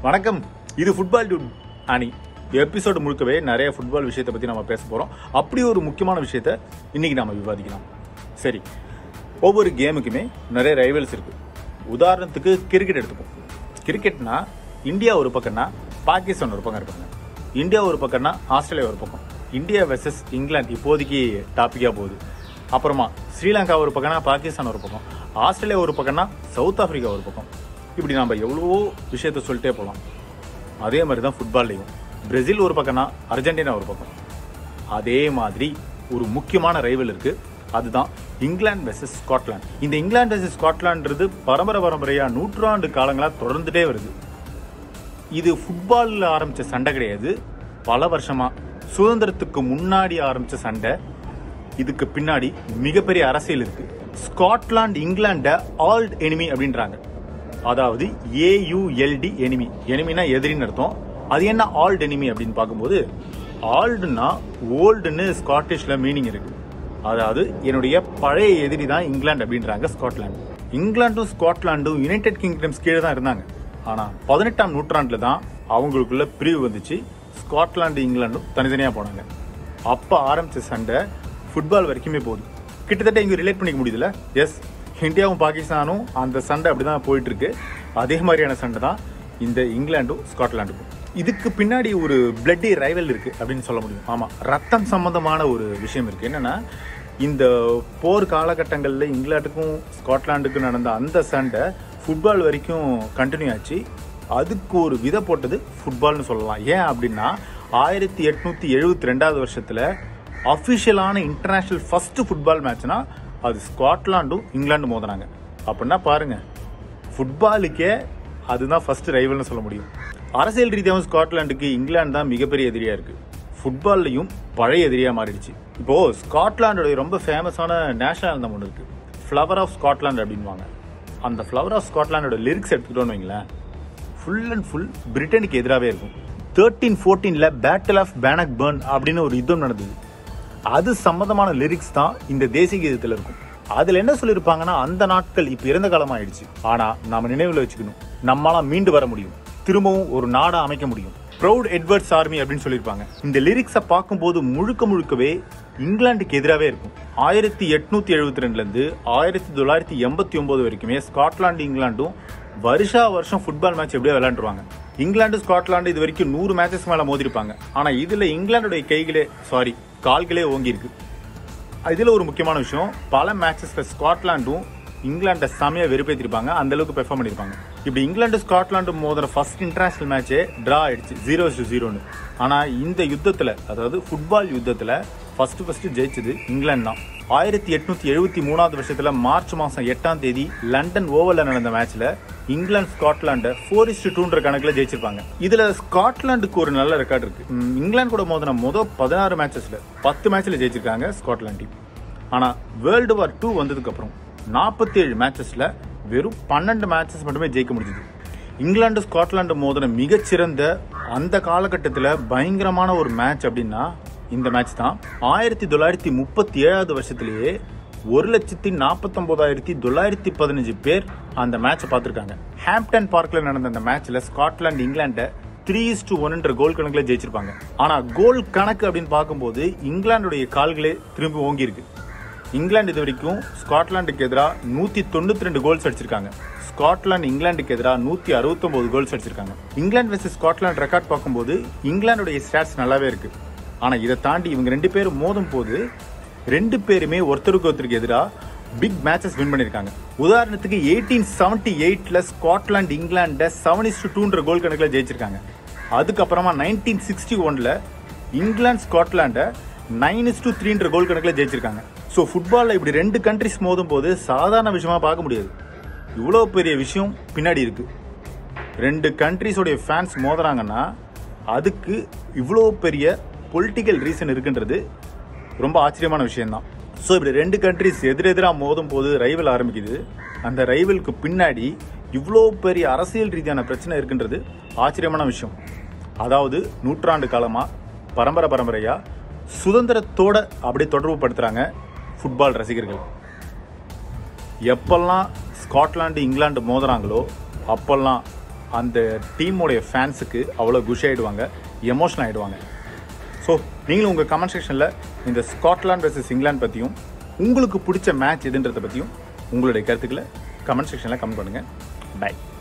வணக்கம் இது football dude அணி எபிசோடு முழுக்கவே நிறைய ஃபுட்பால் விஷயத்தை பற்றி நம்ம பேச போகிறோம் அப்படி ஒரு முக்கியமான விஷயத்த இன்னைக்கு நாம விவாதிக்கலாம் சரி ஒவ்வொரு கேமுக்குமே நிறைய ரைவல்ஸ் இருக்கு உதாரணத்துக்கு கிரிக்கெட் எடுத்துப்போம் கிரிக்கெட்னா இந்தியா ஒரு பக்கம்னா பாகிஸ்தான் ஒரு பக்கம் இருப்பாங்க இந்தியா ஒரு பக்கம்னா ஆஸ்திரேலியா ஒரு பக்கம் இந்தியா வெர்சஸ் இங்கிலாந்து இப்போதைக்கு டாப்பிக்காக போகுது அப்புறமா ஸ்ரீலங்கா ஒரு பக்கம்னா பாகிஸ்தான் ஒரு பக்கம் ஆஸ்திரேலியா ஒரு பக்கம்னா சவுத் ஆப்பிரிக்கா ஒரு பக்கம் இப்படி நம்ம எவ்வளவோ விஷயத்த சொல்லிட்டே போகலாம் அதே மாதிரி தான் ஃபுட்பால்லையும் பிரேசில் ஒரு பக்கம்னா அர்ஜென்டினா ஒரு பக்கம் அதே மாதிரி ஒரு முக்கியமான ரைவல் இருக்கு அதுதான் இங்கிலாந்து வெர்சஸ் ஸ்காட்லாந்து இந்த இங்கிலாந்து வெர்சஸ் ஸ்காட்லான்றது பரம்பரை பரம்பரையா நூற்றாண்டு காலங்களா தொடர்ந்துட்டே வருது இது ஃபுட்பாலில் ஆரம்பிச்ச சண்டை கிடையாது பல வருஷமா சுதந்திரத்துக்கு முன்னாடி ஆரம்பிச்ச சண்டை இதுக்கு பின்னாடி மிகப்பெரிய அரசியல் இருக்கு ஸ்காட்லாந்து இங்கிலாண்ட ஆல்ட் எனிமி அப்படின்றாங்க அதாவது ஏயுஎல்டி எனிமி எனிமினா எதிரின்னு அர்த்தம் அது என்ன ஆல்ட் எனிமி அப்படின்னு பார்க்கும்போது ஆல்டுனா ஓல்டுன்னு ஸ்காட்டிஷ்ல மீனிங் இருக்கு அதாவது என்னுடைய பழைய எதிரி தான் இங்கிலாந்து அப்படின்றாங்க ஸ்காட்லாந்து இங்கிலாண்டும் ஸ்காட்லாண்டும் யுனைடெட் கிங்டம்ஸ் கீழே தான் இருந்தாங்க ஆனா பதினெட்டாம் நூற்றாண்டுல தான் அவங்களுக்குள்ள பிரிவு வந்துச்சு ஸ்காட்லாந்து இங்கிலாண்டும் தனித்தனியா போனாங்க அப்ப ஆரம்பிச்ச சண்டை ஃபுட்பால் வரைக்குமே போகுது கிட்டத்தட்ட இங்க ரிலேட் பண்ணிக்க முடியுதுல எஸ் இந்தியாவும் பாகிஸ்தானும் அந்த சண்டை அப்படிதான் போயிட்டு இருக்கு அதே மாதிரியான சண்டை தான் இந்த இங்கிலாண்டும் ஸ்காட்லாண்டுக்கும் இதுக்கு பின்னாடி ஒரு பிளட்டி ரைவல் இருக்கு அப்படின்னு சொல்ல முடியும் ஆமா ரத்தம் சம்பந்தமான ஒரு விஷயம் இருக்கு என்னன்னா இந்த போர் காலகட்டங்களில் இங்கிலாந்துக்கும் ஸ்காட்லாண்டுக்கும் நடந்த அந்த சண்டை ஃபுட்பால் வரைக்கும் கண்டினியூ ஆச்சு அதுக்கு ஒரு விதை போட்டது ஃபுட்பால்னு சொல்லலாம் ஏன் அப்படின்னா ஆயிரத்தி எட்நூத்தி எழுபத்தி ரெண்டாவது வருஷத்துல அஃபிஷியலான இன்டர்நேஷனல் ஃபர்ஸ்ட் ஃபுட்பால் மேட்ச்னா அது ஸ்காட்லாண்டும் இங்கிலாண்டும் மோதினாங்க அப்படின்னா பாருங்க ஃபுட்பாலுக்கே அதுதான் ஃபர்ஸ்ட் ரைவல்னு சொல்ல முடியும் அரசியல் ரீதியாகவும் ஸ்காட்லாண்டுக்கு இங்கிலாந்து தான் மிகப்பெரிய எதிரியா இருக்கு ஃபுட்பால்லையும் பழைய எதிரியா மாறிடுச்சு இப்போ ஸ்காட்லாண்டோட ரொம்ப ஃபேமஸான நேஷனல் anthem ஒன்று இருக்கு ஃப்ளவர் ஆஃப் ஸ்காட்லாண்ட் அப்படின்வாங்க அந்த ஃப்ளவர் ஆஃப் ஸ்காட்லாண்டோட லிரிக்ஸ் எடுத்துக்கிட்டோன்னு வைங்களேன் ஃபுல் அண்ட் ஃபுல் பிரிட்டனுக்கு எதிராகவே இருக்கும் தேர்ட்டீன் ஃபோர்டீன்ல பேட்டில் ஆஃப் பேனக் பர்ன் அப்படின்னு ஒரு யுத்தம் நடந்தது அது சம்பந்தமான லிரிக்ஸ் தான் இந்த தேசிய கீதத்தில் இருக்கும் அதுல என்ன சொல்லியிருப்பாங்கன்னா அந்த நாட்கள் இப்ப இறந்த காலம் ஆயிடுச்சு ஆனா நாம நினைவுல வச்சுக்கணும் நம்மளால மீண்டு வர முடியும் திரும்பவும் ஒரு நாடா அமைக்க முடியும் ப்ரௌட் எட்வர்ட்ஸ் ஆர்மி அப்படின்னு சொல்லியிருப்பாங்க இந்த லிரிக்ஸை பார்க்கும்போது முழுக்க முழுக்கவே இங்கிலாந்துக்கு எதிராகவே இருக்கும் ஆயிரத்தி எட்நூத்தி எழுபத்தி ரெண்டுல இருந்து ஆயிரத்தி தொள்ளாயிரத்தி எண்பத்தி ஒன்பது வரைக்குமே ஸ்காட்லாந்து இங்கிலாண்டும் வருஷா வருஷம் ஃபுட்பால் மேட்ச் எப்படியோ விளையாண்டுருவாங்க இங்கிலாந்து ஸ்காட்லாந்து இது வரைக்கும் நூறு மேட்சஸ் மேல மோதிருப்பாங்க ஆனா இதுல இங்கிலாந்துடைய கைகளே சாரி கால்களே ஓங்கி இருக்கு இதுல ஒரு முக்கியமான விஷயம் பல மேட்சஸ்ல ஸ்காட்லாண்டும் இங்கிலாண்டை செமையா வெறுப்பேற்றிருப்பாங்க அந்த அளவுக்கு பெர்ஃபார்ம் பண்ணிருப்பாங்க இப்படி இங்கிலாந்து ஸ்காட்லாண்டு மோதிர ஃபர்ஸ்ட் இன்டர்நேஷனல் மேட்சே டிரா ஆயிடுச்சு ஜீரோ டு ஜீரோன்னு ஆனா இந்த யுத்தத்துல அதாவது ஃபுட்பால் யுத்தத்துல ஃபர்ஸ்ட் ஃபர்ஸ்ட் ஜெயிச்சது இங்கிலாந்து தான் ஆயிரத்தி எட்நூத்தி எழுபத்தி மூணாவது வருஷத்துல மார்ச் மாசம் எட்டாம் தேதி லண்டன் ஓவல்ல நடந்த மேட்ச்ல இங்கிலாந்து ஸ்காட்லாண்டை ஃபோர் இஸ்டு டூன்ற கணக்குல ஜெயிச்சிருப்பாங்க இதுல ஸ்காட்லாண்டுக்கு ஒரு நல்ல ரெக்கார்ட் இருக்கு ம், இங்கிலாந்து கூட மோதின மொதல் பதினாறு மேட்சஸ்ல பத்து மேட்ச்ல ஜெயிச்சிருக்காங்க ஸ்காட்லாந்து டீம் ஆனா வேர்ல்டு வார் டூ வந்ததுக்கு அப்புறம் நாற்பத்தி ஏழு மேட்சஸ்ல வெறும் பன்னெண்டு மேட்சஸ் மட்டுமே ஜெயிக்க முடிஞ்சது இங்கிலாந்து ஸ்காட்லாந்து மோதின மிகச்சிறந்த அந்த காலகட்டத்தில் பயங்கரமான ஒரு மேட்ச் அப்படின்னா இந்த மேட்ச் தான் ஆயிரத்தி தொள்ளாயிரத்தி முப்பத்தி ஏழாவது வருஷத்திலேயே ஒரு லட்சத்தி நாற்பத்தொன்பதாயிரத்தி தொள்ளாயிரத்தி பதினஞ்சு பேர் அந்த மேட்சை பார்த்துருக்காங்க ஹாம்ப்டன் பார்க்ல நடந்த அந்த மேட்ச்ல ஸ்காட்லாந்து இங்கிலாண்டை த்ரீ இஸ் டு ஒன்ன்ற கோல் கணக்குல ஜெயிச்சிருப்பாங்க ஆனா கோல் கணக்கு அப்படின்னு பார்க்கும்போது இங்கிலாந்துடைய கால்களே திரும்பி ஓங்கி இருக்கு இங்கிலாந்து இது வரைக்கும் ஸ்காட்லாந்துக்கு எதிராக நூத்தி தொண்ணூத்தி ரெண்டு கோல்ஸ் அடிச்சிருக்காங்க ஸ்காட்லாந்து இங்கிலாந்துக்கு எதிராக நூத்தி அறுபத்தொன்பது கோல்ஸ் அடிச்சிருக்காங்க இங்கிலாந்து வெர்சஸ் ஸ்காட்லாந்து ரெக்கார்ட் பார்க்கும்போது இங்கிலாந்துடைய ஸ்டாட்ஸ் நல்லாவே இருக்கு ஆனா இதை தாண்டி இவங்க ரெண்டு பேரும் மோதும் போது ரெண்டு பேருமே ஒருத்தருக்கு ஒருத்தருக்கு எதிராக பிக் மேட்சஸ் வின் பண்ணிருக்காங்க உதாரணத்துக்கு எயிட்டீன் செவன்டி எயிட்ல ஸ்காட்லாந்து இங்கிலாண்ட செவன் இஸ் டூன்ற கோல் கணக்கில் ஜெயிச்சிருக்காங்க அதுக்கப்புறமா நைன்டீன் சிக்ஸ்டி ஒன்ல இங்கிலாந்து ஸ்காட்லாண்டை நைன் இஸ் டூ த்ரீன்ற கோல் கணக்கில் ஜெயிச்சிருக்காங்க ஸோ ஃபுட்பாலில் இப்படி ரெண்டு கண்ட்ரிஸ் மோதும் போது சாதாரண விஷயமா பார்க்க முடியாது இவ்வளோ பெரிய விஷயம் பின்னாடி இருக்கு ரெண்டு கண்ட்ரிஸோடைய ஃபேன்ஸ் மோதுறாங்கன்னா அதுக்கு இவ்வளோ பெரிய பொலிட்டிக்கல் ரீசன் இருக்குன்றது ரொம்ப ஆச்சரியமான விஷயம்தான் ஸோ இப்படி ரெண்டு கண்ட்ரிஸ் எதிரெதிராக மோதும் போது ரைவல் ஆரம்பிக்குது அந்த ரைவலுக்கு பின்னாடி இவ்வளோ பெரிய அரசியல் ரீதியான பிரச்சனை இருக்குன்றது ஆச்சரியமான விஷயம் அதாவது நூற்றாண்டு காலமாக பரம்பரை பரம்பரையா சுதந்திரத்தோட அப்படியே தொடர்பு படுத்துறாங்க ஃபுட்பால் ரசிகர்கள் எப்பெல்லாம் ஸ்காட்லாந்து இங்கிலாந்து மோதுறாங்களோ அப்பெல்லாம் அந்த டீமோடைய ஃபேன்ஸுக்கு அவ்வளோ குஷி ஆகிடுவாங்க எமோஷனல் ஆகிடுவாங்க ஸோ நீங்களும் உங்கள் கமெண்ட் செக்ஷனில் இந்த ஸ்காட்லாந்து வர்சஸ் இங்கிலாந்து பற்றியும் உங்களுக்கு பிடிச்ச மேட்ச் எதுன்றதை பற்றியும் உங்களுடைய கருத்துக்களை கமெண்ட் செக்ஷனில் கமெண்ட் பண்ணுங்கள் பை